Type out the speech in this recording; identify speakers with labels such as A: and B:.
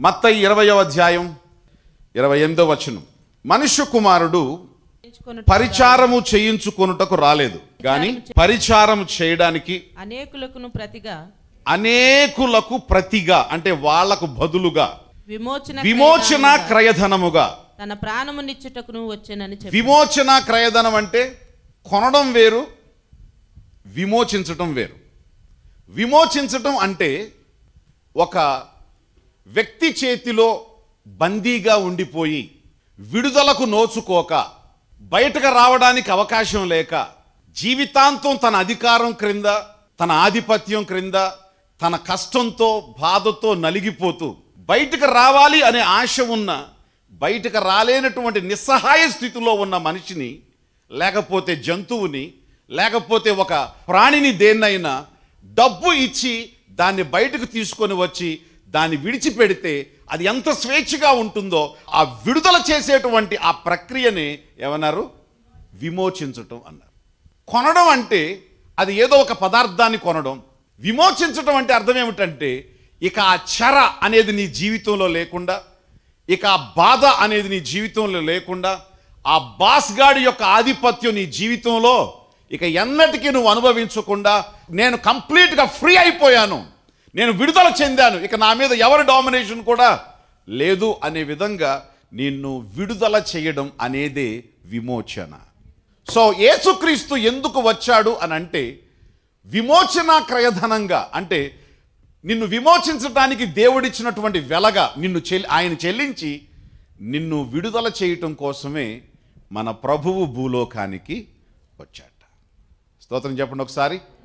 A: మత్తయి ఇరవయో అధ్యాయం ఇరవై ఎనిమిదో వచనం మనుష్య కుమారుడు
B: ఎంచుకొనుట
A: పరిచారము చేయించుకొనుటకు రాలేదు కానీ పరిచారం చేయడానికి
B: అనేకులకును ప్రతిగా
A: అనేకులకు ప్రతిగా అంటే వాళ్లకు బదులుగా
B: విమోచన
A: విమోచన
B: క్రయధనముగా
A: క్రయధనముగా
B: తన ప్రాణమునిచ్చుటకును వచ్చానని చెప్పి
A: విమోచన క్రయధనం అంటే కొనడం వేరు విమోచించటం వేరు విమోచించటం అంటే ఒక వ్యక్తి చేతిలో బందీగా ఉండిపోయి విడుదలకు నోచుకోక బయటకు రావడానికి అవకాశం లేక జీవితాంతం తన అధికారం క్రింద తన ఆధిపత్యం క్రింద తన కష్టంతో బాధతో నలిగిపోతూ బయటకు రావాలి అనే ఆశ ఉన్న బయటకు రాలేనటువంటి నిస్సహాయ స్థితిలో ఉన్న మనిషిని లేకపోతే జంతువుని లేకపోతే ఒక ప్రాణిని దేన్నైనా డబ్బు ఇచ్చి దాన్ని బయటకు తీసుకొని వచ్చి దాన్ని విడిచిపెడితే అది ఎంత స్వేచ్ఛగా ఉంటుందో ఆ విడుదల చేసేటువంటి ఆ ప్రక్రియని ఏమన్నారు విమోచించటం అన్నారు కొనడం అంటే అది ఏదో ఒక పదార్థాన్ని కొనడం విమోచించటం అంటే అర్థం ఏమిటంటే ఇక ఆ చెర అనేది నీ జీవితంలో లేకుండా ఇక ఆ బాధ అనేది నీ జీవితంలో లేకుండా ఆ బాస్ గాడి యొక్క ఆధిపత్యం నీ జీవితంలో ఇక ఎన్నటికీ నువ్వు అనుభవించకుండా నేను కంప్లీట్గా ఫ్రీ అయిపోయాను నేను విడుదల చెందాను ఇక నా మీద ఎవరి డామినేషన్ కూడా లేదు అనే విధంగా నిన్ను విడుదల చేయడం అనేదే విమోచన సో యేసుక్రీస్తు ఎందుకు వచ్చాడు అని అంటే విమోచన క్రయధనంగా అంటే నిన్ను విమోచించడానికి దేవుడిచ్చినటువంటి వెలగా నిన్ను చెల్లి ఆయన చెల్లించి నిన్ను విడుదల చేయటం కోసమే మన ప్రభువు భూలోకానికి వచ్చాట స్తోత్రం చెప్పండి ఒకసారి